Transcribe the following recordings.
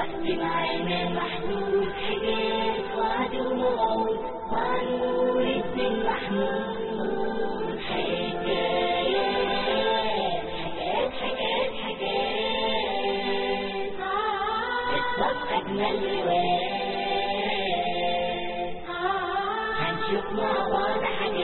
الوقت معانا محدود حاجات وعد وموعود مع نور الدين محمود حكايات حكايات حكايات حكايات قصص أجمل روايات هنشوف مع بعض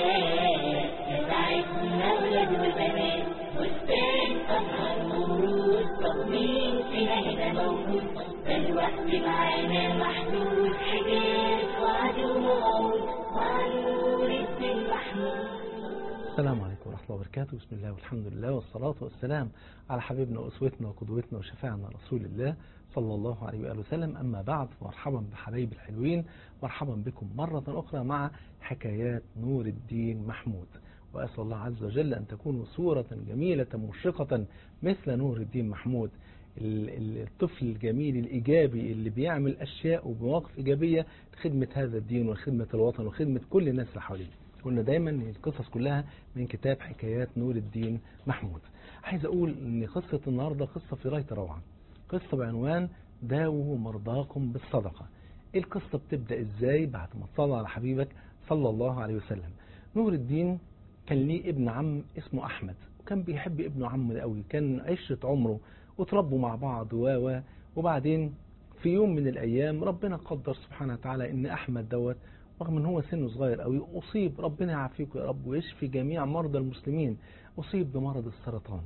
حاجات تساعدنا ولاد وبنات بستان أزهر ورود طب مين فينا هنا موجود ده الوقت معانا محدود حاجات وعد وموعود مع نور الدين محمود السلام عليكم ورحمة الله وبركاته بسم الله والحمد لله والصلاة والسلام على حبيبنا وأسوتنا وقدوتنا وشفاعنا رسول الله صلى الله عليه وآله وسلم أما بعد مرحبا بحبايب الحلوين مرحبا بكم مرة أخرى مع حكايات نور الدين محمود وأسأل الله عز وجل أن تكونوا صورة جميلة مشرقة مثل نور الدين محمود ال- ال- الطفل الجميل الإيجابي اللي بيعمل أشياء ومواقف إيجابية لخدمة هذا الدين وخدمة الوطن وخدمة كل الناس اللي حواليه قلنا دايما ان القصص كلها من كتاب حكايات نور الدين محمود عايز اقول ان قصة النهاردة قصة في غاية الروعة قصة بعنوان داووا مرضاكم بالصدقة ايه القصة بتبدأ ازاي بعد ما تصلى على حبيبك صلى الله عليه وسلم نور الدين كان ليه ابن عم اسمه احمد وكان بيحب ابنه عم ده قوي كان عشرة عمره وتربوا مع بعض و و وبعدين في يوم من الايام ربنا قدر سبحانه وتعالى ان احمد دوت رغم ان هو سنه صغير قوي اصيب ربنا يعافيكم يا رب ويشفي جميع مرضى المسلمين اصيب بمرض السرطان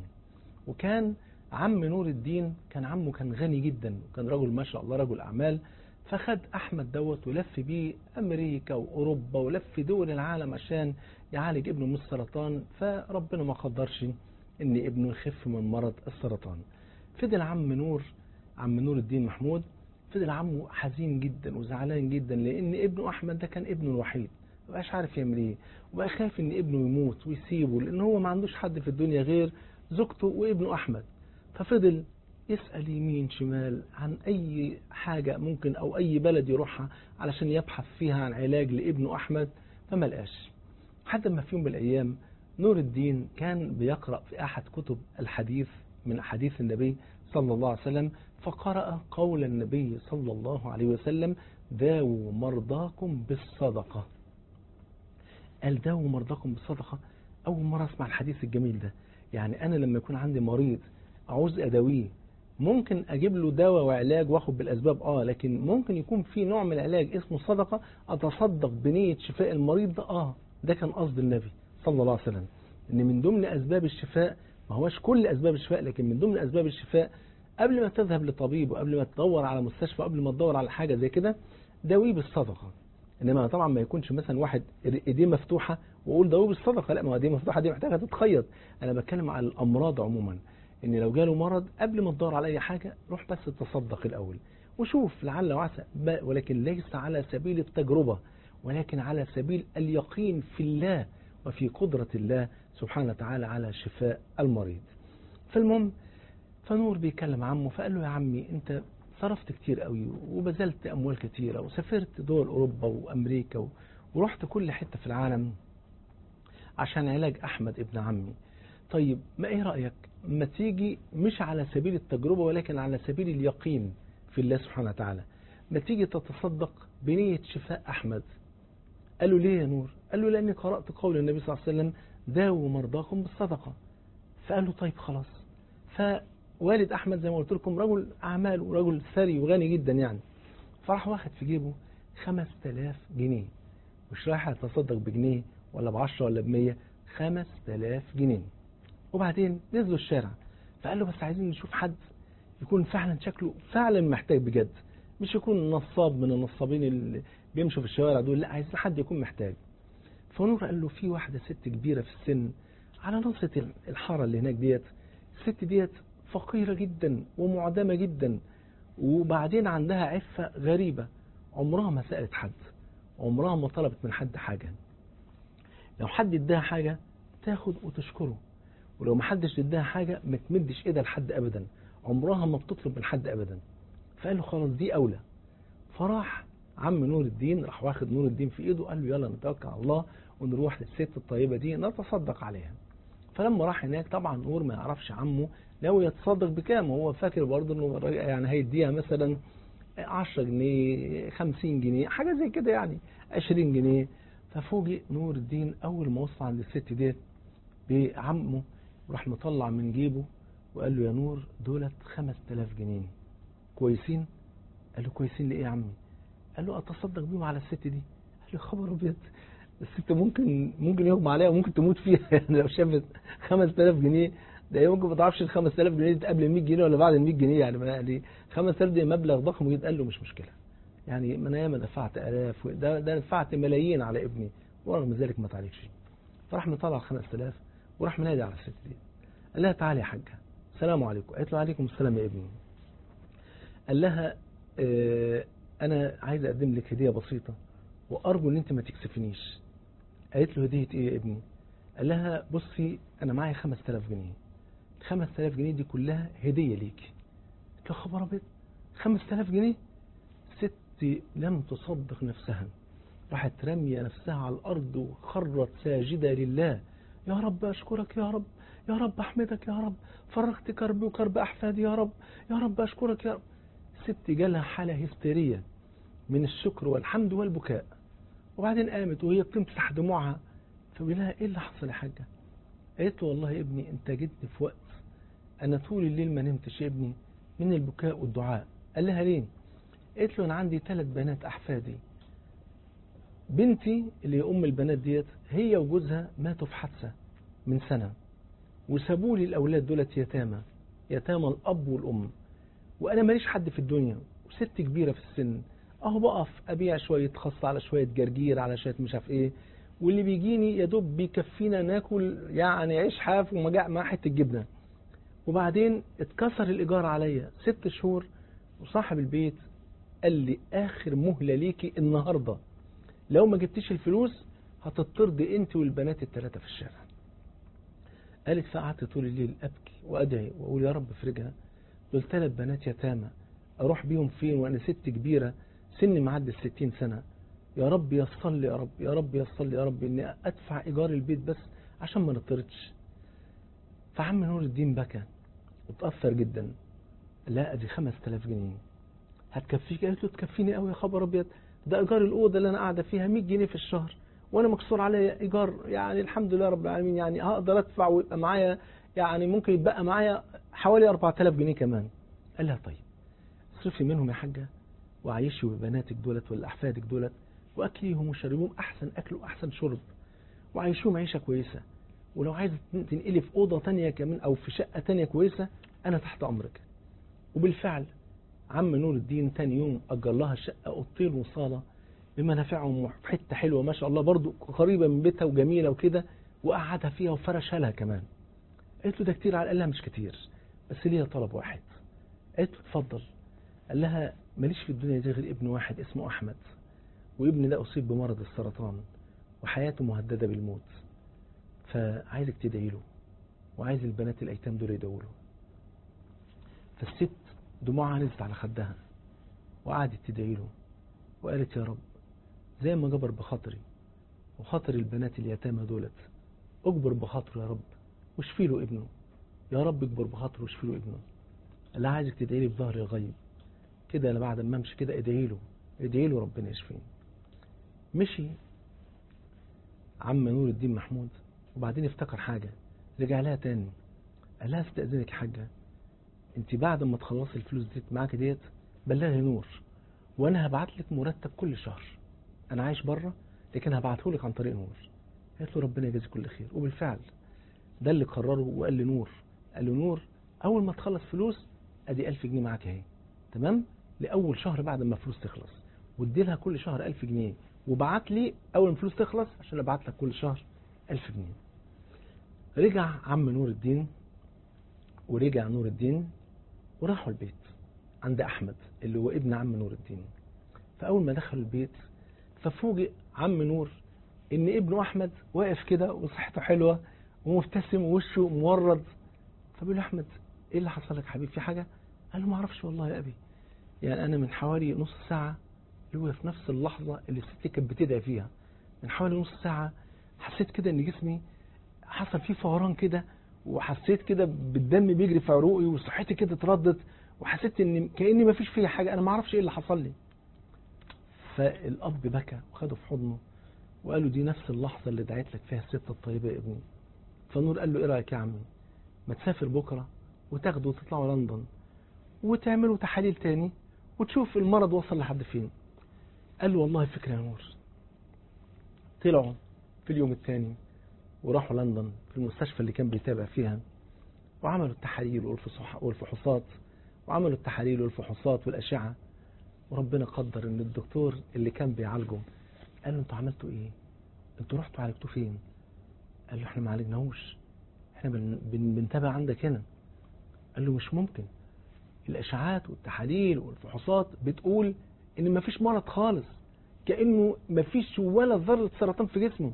وكان عم نور الدين كان عمه كان غني جدا وكان رجل ما شاء الله رجل اعمال فخد احمد دوت ولف بيه امريكا واوروبا ولف دول العالم عشان يعالج ابنه من السرطان فربنا ما قدرش ان ابنه يخف من مرض السرطان فضل عم نور عم نور الدين محمود فضل عمه حزين جدا وزعلان جدا لان ابنه احمد ده كان ابنه الوحيد مبقاش عارف يعمل ايه وبقى خايف ان ابنه يموت ويسيبه لان هو ما عندوش حد في الدنيا غير زوجته وابنه احمد ففضل يسأل يمين شمال عن أي حاجة ممكن أو أي بلد يروحها علشان يبحث فيها عن علاج لابنه أحمد فما لقاش حتى ما في يوم من الأيام نور الدين كان بيقرأ في أحد كتب الحديث من أحاديث النبي صلى الله عليه وسلم فقرأ قول النبي صلى الله عليه وسلم داووا مرضاكم بالصدقة قال داووا مرضاكم بالصدقة أول مرة أسمع الحديث الجميل ده يعني أنا لما يكون عندي مريض عاوز أداويه ممكن أجيب له دواء وعلاج وأخد بالأسباب آه لكن ممكن يكون في نوع من العلاج اسمه صدقة أتصدق بنية شفاء المريض ده آه ده كان قصد النبي صلى الله عليه وسلم إن من ضمن أسباب الشفاء ما هوش كل أسباب الشفاء لكن من ضمن أسباب الشفاء قبل ما تذهب لطبيب وقبل ما تدور على مستشفى قبل ما تدور على حاجة زي كده داويه بالصدقة انما طبعا ما يكونش مثلا واحد ايديه مفتوحه واقول داويه بالصدقه لا ما هو ايديه مفتوحه دي محتاجه تتخيط انا بتكلم على الامراض عموما ان لو جاله مرض قبل ما تدور على اي حاجه روح بس تصدق الاول وشوف لعل وعسى ب- ولكن ليس على سبيل التجربه ولكن على سبيل اليقين في الله وفي قدره الله سبحانه وتعالى على شفاء المريض فالمهم فنور بيكلم عمه فقال له يا عمي انت صرفت كتير قوي وبذلت اموال كتيره وسافرت دول اوروبا وامريكا و- ورحت كل حته في العالم عشان علاج احمد ابن عمي طيب ما ايه رايك ما تيجي مش على سبيل التجربه ولكن على سبيل اليقين في الله سبحانه وتعالى ما تيجي تتصدق بنيه شفاء احمد قال له ليه يا نور قال له لاني قرات قول النبي صلى الله عليه وسلم داووا مرضاكم بالصدقه فقال له طيب خلاص فوالد احمد زي ما قلت لكم رجل اعمال ورجل ثري وغني جدا يعني فراح واخد في جيبه 5000 جنيه مش رايح يتصدق بجنيه ولا بعشرة ولا بمية 5000 جنيه وبعدين نزلوا الشارع فقال له بس عايزين نشوف حد يكون فعلا شكله فعلا محتاج بجد مش يكون نصاب من النصابين اللي بيمشوا في الشوارع دول لا عايزين حد يكون محتاج فنور قال له في واحدة ست كبيرة في السن على نصة الحارة اللي هناك ديت الست ديت فقيرة جدا ومعدمة جدا وبعدين عندها عفة غريبة عمرها ما سألت حد عمرها ما طلبت من حد حاجة لو حد اداها حاجة تاخد وتشكره ولو ما حدش اداها حاجة ما تمدش ايدها لحد ابدا عمرها ما بتطلب من حد ابدا فقال له خلاص دي اولى فراح عم نور الدين راح واخد نور الدين في ايده قال له يلا نتوكل على الله ونروح للست الطيبة دي نتصدق عليها فلما راح هناك طبعا نور ما يعرفش عمه لو يتصدق بكام هو فاكر برضه انه يعني هيديها مثلا 10 جنيه 50 جنيه حاجة زي كده يعني 20 جنيه ففوجئ نور الدين أول ما وصل عند الست ديت بعمه وراح مطلع من جيبه وقال له يا نور دولت 5000 جنيه كويسين قال له كويسين ليه يا عمي قال له اتصدق بيهم على الست دي قال له خبر ابيض الست ممكن ممكن يغمى عليها وممكن تموت فيها يعني لو شافت 5000 جنيه ده هي ممكن ما تعرفش ال 5000 جنيه دي قبل ال 100 جنيه ولا بعد ال 100 جنيه يعني ما يعني 5000 دي مبلغ ضخم جدا قال له مش مشكله يعني ما انا ياما دفعت الاف ده ده دفعت ملايين على ابني ورغم ذلك ما تعالجش فراح مطلع 5000 وراح منادي على الست دي قال لها تعالي يا حاجه السلام عليكم قالت له عليكم السلام يا ابني قال لها اه انا عايز اقدم لك هديه بسيطه وارجو ان انت ما تكسفنيش قالت له هديه ايه يا ابني قال لها بصي انا معايا 5000 جنيه 5000 جنيه دي كلها هديه ليكي قلت له خبر ابيض 5000 جنيه ست لم تصدق نفسها راحت رمية نفسها على الأرض وخرت ساجدة لله يا رب أشكرك يا رب يا رب أحمدك يا رب فرغت كربي وكرب أحفادي يا رب يا رب أشكرك يا رب ست جالها حالة هستيرية من الشكر والحمد والبكاء وبعدين قامت وهي بتمسح دموعها فبيقول لها ايه اللي حصل يا حاجة قالت له والله يا ابني انت جيتني في وقت انا طول الليل ما نمتش يا ابني من البكاء والدعاء قال لها ليه قالت له انا عندي ثلاث بنات احفادي بنتي اللي هي ام البنات ديت هي وجوزها ماتوا في حادثه من سنه وسابوا لي الاولاد دولت يتامى يتامى الاب والام وانا ماليش حد في الدنيا وست كبيره في السن اهو بقف ابيع شويه خس على شويه جرجير على شويه مش عارف ايه واللي بيجيني يا دوب بيكفينا ناكل يعني عيش حاف ومجاع مع حته جبنه وبعدين اتكسر الايجار عليا ست شهور وصاحب البيت قال لي اخر مهله ليكي النهارده لو ما جبتيش الفلوس هتطردي انت والبنات الثلاثه في الشارع قالت فقعدت طول الليل ابكي وادعي واقول يا رب افرجها دول ثلاث بنات يتامى اروح بيهم فين وانا ست كبيره سني معدي الستين سنه يا رب يسر لي يا رب يا رب يسر لي يا رب اني ادفع ايجار البيت بس عشان ما نطردش فعم نور الدين بكى وتاثر جدا لا ادي 5000 جنيه هتكفيك قالت له تكفيني قوي يا خبر ابيض ده ايجار الاوضه اللي انا قاعده فيها 100 جنيه في الشهر وانا مكسور عليا ايجار يعني الحمد لله رب العالمين يعني هقدر ادفع ويبقى معايا يعني ممكن يتبقى معايا حوالي 4000 جنيه كمان قال لها طيب اصرفي منهم يا حاجه وعيشي ببناتك دولت ولا احفادك دولت واكليهم وشربيهم احسن اكل واحسن شرب وعيشوهم عيشه كويسه ولو عايزه تنقلي في اوضه تانية كمان او في شقه تانية كويسه انا تحت امرك وبالفعل عم نور الدين تاني يوم اجر لها شقه اوضتين وصاله بمنافعهم في حته حلوه ما شاء الله برضو قريبه من بيتها وجميله وكده وقعدها فيها وفرشها لها كمان قالت له ده كتير على قال لها مش كتير بس ليا طلب واحد قالت له اتفضل قال لها ماليش في الدنيا دي غير ابن واحد اسمه احمد وابني ده اصيب بمرض السرطان وحياته مهدده بالموت فعايزك تدعي له وعايز البنات الايتام دول يدعوا له فالست دموعها نزلت على خدها وقعدت تدعي له وقالت يا رب زي ما جبر بخاطري وخاطر البنات اليتامى دولت اجبر بخاطره يا رب واشفي له ابنه يا رب اجبر بخاطره واشفي له ابنه اللي عايزك تدعي لي بظهر الغيب كده انا بعد ما امشي كده ادعي له ادعي له ربنا يشفيه مشي عم نور الدين محمود وبعدين افتكر حاجة رجع لها تاني قال لها استأذنك يا حاجة انت بعد ما تخلصي الفلوس دي معاك ديت بلغي نور وانا هبعت لك مرتب كل شهر انا عايش بره لكن هبعته لك عن طريق نور قالت له ربنا يجازي كل خير وبالفعل ده اللي قرره وقال لنور قال له نور اول ما تخلص فلوس ادي 1000 جنيه معاك اهي تمام لاول شهر بعد ما الفلوس تخلص وادي لها كل شهر 1000 جنيه وبعت لي اول ما الفلوس تخلص عشان ابعت لك كل شهر 1000 جنيه رجع عم نور الدين ورجع نور الدين وراحوا البيت عند احمد اللي هو ابن عم نور الدين فاول ما دخلوا البيت ففوجئ عم نور ان ابنه احمد واقف كده وصحته حلوه ومبتسم ووشه مورد فبيقول له احمد ايه اللي حصل لك حبيبي في حاجه قال له ما اعرفش والله يا ابي يعني انا من حوالي نص ساعه اللي هو في نفس اللحظه اللي الست كانت بتدعي فيها من حوالي نص ساعه حسيت كده ان جسمي حصل فيه فوران كده وحسيت كده بالدم بيجري في عروقي وصحتي كده اتردت وحسيت ان كاني ما فيش فيا حاجه انا ما اعرفش ايه اللي حصل لي فالاب بكى وخده في حضنه وقال له دي نفس اللحظه اللي دعيت لك فيها الست الطيبه يا ابني فنور قال له ايه رايك يا عمي ما تسافر بكره وتاخده وتطلعوا لندن وتعملوا تحاليل تاني وتشوف المرض وصل لحد فين قال له والله فكره يا نور طلعوا في اليوم الثاني وراحوا لندن في المستشفى اللي كان بيتابع فيها وعملوا التحاليل والفصح- والفحوصات وعملوا التحاليل والفحوصات والأشعة وربنا قدر ان الدكتور اللي كان بيعالجه قال له انتوا عملتوا ايه انتوا رحتوا عالجتوه فين قال له احنا ما عالجناهوش احنا بن بن بنتابع عندك هنا قال له مش ممكن الاشعاعات والتحاليل والفحوصات بتقول ان ما فيش مرض خالص كانه ما فيش ولا ذره سرطان في جسمه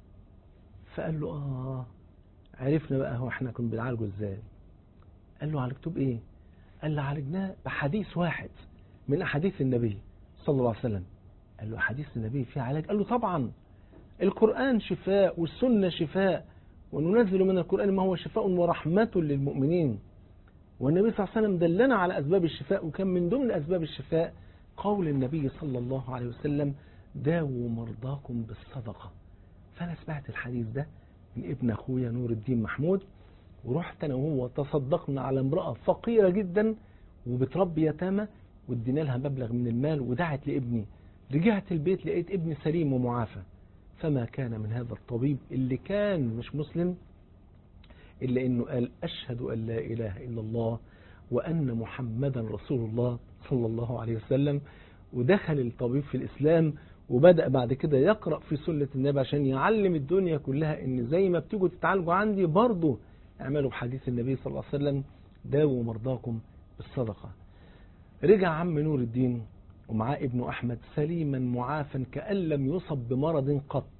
فقال له اه عرفنا بقى هو احنا كنا بنعالجه ازاي قال له عالجتوه بايه قال له عالجناه بحديث واحد من احاديث النبي صلى الله عليه وسلم قال له حديث النبي فيه علاج قال له طبعا القرآن شفاء والسنة شفاء وننزل من القرآن ما هو شفاء ورحمة للمؤمنين والنبي صلى الله عليه وسلم دلنا على أسباب الشفاء وكان من ضمن أسباب الشفاء قول النبي صلى الله عليه وسلم داووا مرضاكم بالصدقة فأنا سمعت الحديث ده من ابن أخويا نور الدين محمود ورحت أنا وهو تصدقنا على امرأة فقيرة جدا وبتربي يتامى وادينا لها مبلغ من المال ودعت لابني رجعت البيت لقيت ابني سليم ومعافى فما كان من هذا الطبيب اللي كان مش مسلم إلا أنه قال أشهد أن لا إله إلا الله وأن محمدا رسول الله صلى الله عليه وسلم ودخل الطبيب في الإسلام وبدأ بعد كده يقرأ في سنة النبي عشان يعلم الدنيا كلها ان زي ما بتيجوا تتعالجوا عندي برضه اعملوا بحديث النبي صلى الله عليه وسلم داووا مرضاكم بالصدقة رجع عم نور الدين ومعاه ابنه أحمد سليما معافا كأن لم يصب بمرض قط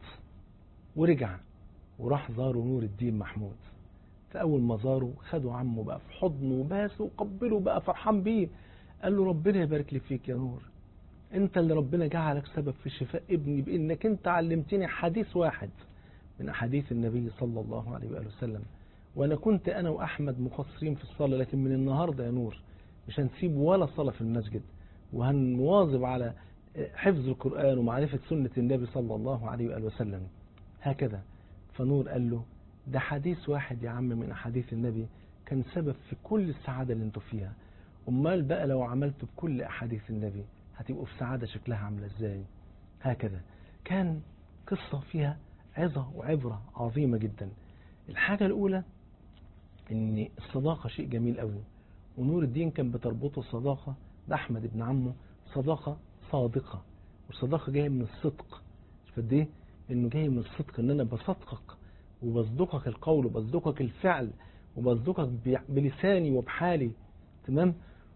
ورجع وراح زاره نور الدين محمود فأول ما زاره خدوا عمه بقى في حضنه وباسه وقبله بقى فرحان بيه قال له ربنا يبارك لي فيك يا نور انت اللي ربنا جعلك سبب في شفاء ابني بانك انت علمتني حديث واحد من احاديث النبي صلى الله عليه واله وسلم وانا كنت انا واحمد مقصرين في الصلاه لكن من النهارده يا نور مش هنسيب ولا صلاه في المسجد وهنواظب على حفظ القران ومعرفه سنه النبي صلى الله عليه واله وسلم هكذا فنور قال له ده حديث واحد يا عم من احاديث النبي كان سبب في كل السعاده اللي انتوا فيها امال بقى لو عملتوا بكل احاديث النبي هتبقوا في سعادة شكلها عاملة ازاي هكذا كان قصة فيها عظة وعبرة عظيمة جدا الحاجة الأولى إن الصداقة شيء جميل قوي ونور الدين كان بتربطه الصداقة ده أحمد ابن عمه صداقة صادقة والصداقة جاية من الصدق فقد ايه إنه جاي من الصدق إن أنا بصدقك وبصدقك القول وبصدقك الفعل وبصدقك بلساني وبحالي تمام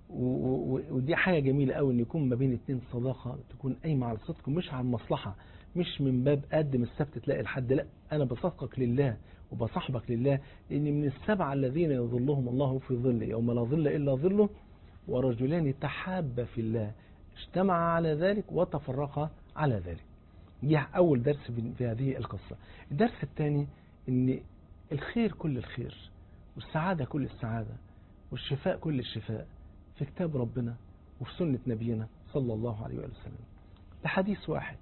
ودي حاجة جميلة قوي ان يكون ما بين اتنين صداقة تكون قايمة على الصدق مش على المصلحة مش من باب قدم السبت تلاقي الحد لا انا بصدقك لله وبصاحبك لله لان من السبعة الذين يظلهم الله في ظله يوم لا ظل الا ظله ورجلان تحابا في الله اجتمعا على ذلك وتفرقا على ذلك دي اول درس في هذه القصة الدرس الثاني ان الخير كل الخير والسعادة كل السعادة والشفاء كل الشفاء في كتاب ربنا وفي سنة نبينا صلى الله عليه وسلم ده حديث واحد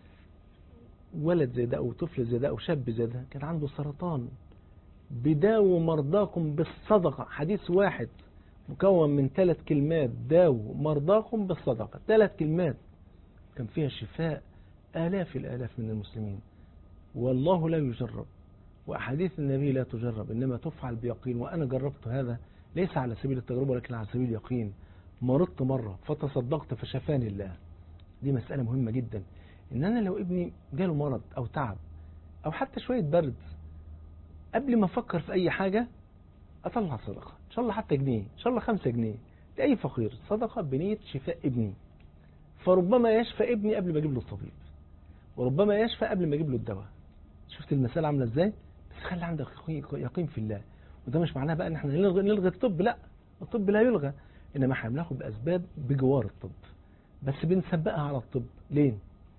ولد زي ده أو طفل زي ده أو شاب زي ده كان عنده سرطان بداووا مرضاكم بالصدقة حديث واحد مكون من ثلاث كلمات داووا مرضاكم بالصدقة ثلاث كلمات كان فيها شفاء آلاف الآلاف من المسلمين والله لا يجرب وأحاديث النبي لا تجرب إنما تفعل بيقين وأنا جربت هذا ليس على سبيل التجربة ولكن على سبيل اليقين مرضت مرة فتصدقت فشفاني الله دي مسألة مهمة جدا إن أنا لو ابني جاله مرض أو تعب أو حتى شوية برد قبل ما أفكر في أي حاجة أطلع صدقة إن شاء الله حتى جنيه إن شاء الله خمسة جنيه لأي فقير صدقة بنية شفاء ابني فربما يشفى ابني قبل ما أجيب له الطبيب وربما يشفى قبل ما أجيب له الدواء شفت المسألة عاملة إزاي بس خلي عندك يقين في الله وده مش معناه بقى ان احنا نلغي, نلغي الطب لا الطب لا يلغى انما احنا بناخد باسباب بجوار الطب بس بنسبقها على الطب ليه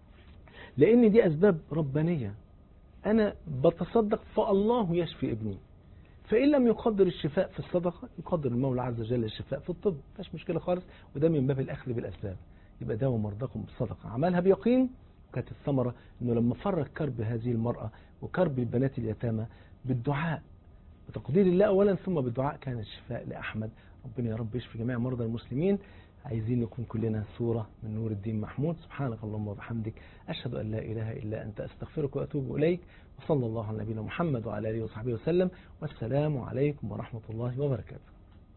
لان دي اسباب ربانيه انا بتصدق فالله يشفي ابني فإن لم يقدر الشفاء في الصدقة يقدر المولى عز وجل الشفاء في الطب مفيش مشكلة خالص وده من باب الأخذ بالأسباب يبقى داووا مرضاكم بالصدقة عملها بيقين وكانت الثمرة أنه لما فرق كرب هذه المرأة وكرب البنات اليتامى بالدعاء بتقدير الله أولا ثم بالدعاء كان الشفاء لأحمد ربنا يا رب يشفي جميع مرضى المسلمين عايزين نكون كلنا صورة من نور الدين محمود سبحانك اللهم وبحمدك أشهد أن لا إله إلا أنت أستغفرك وأتوب إليك وصلى الله على نبينا محمد وعلى آله وصحبه وسلم والسلام عليكم ورحمة الله وبركاته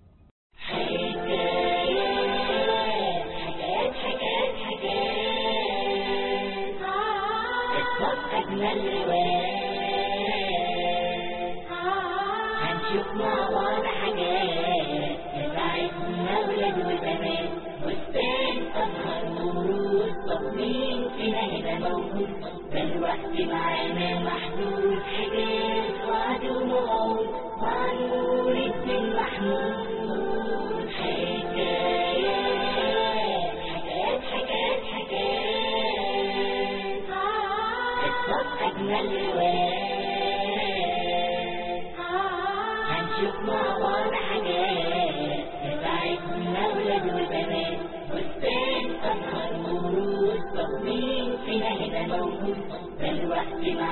حكايات حكايات حكايات حكايات قصص أجمل روايات هنشوف مع بعض حاجات تساعدنا ولاد وبنات بستان أزهر وورود طب مين فينا هنا موجود ده الوقت معانا محدود حكايات وعد وموعود مع نور الدين محمود حكايات حكايات حكايات حكايات قصص أجمل روايات هنشوف مع بعض حاجات تساعدنا ولاد وبنات بستان أزهر ورود طب مين فينا هنا موجود ده الوقت معانا